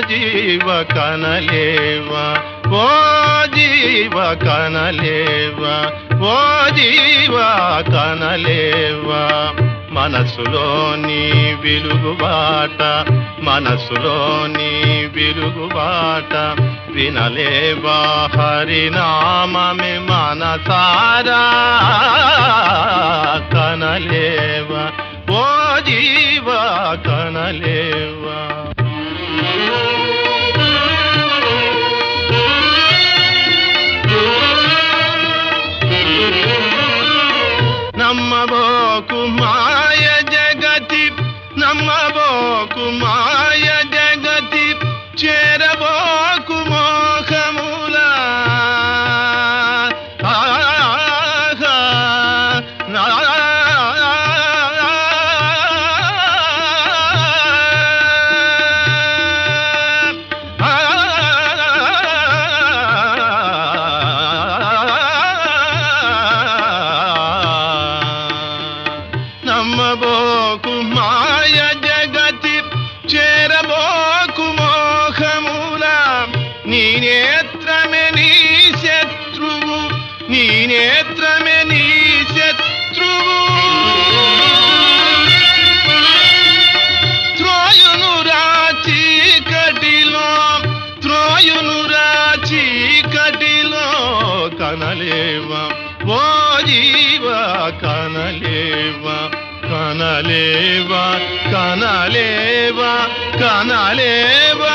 జీవ కనలేవా ఓ జీవ కనలేవా ఓ జీవ కనలేవా మనసులోని వెలుగుబాట మనసులోని వెలుగుబాట వినలేవా హరినామమే మనసారా కనలేవా ఓ జీవ కనలేవా నమ్మబోకు మాయ జగతి నమ్మబోకు మాయ జగతి చేరబోకు మోహములా ఆహా, నా- నమ్మబోకు మాయ జగతి చేరబోకు మోహముల నీ నేత్రమే నీ శత్రువు నీ నేత్రమే నీ శత్రువు త్రోయును రాచి కటిలో త్రోయును రాచి కటిలో కనలేవా ఓ జీవ కనలేవా కనలేవా కనలేవా కనలేవా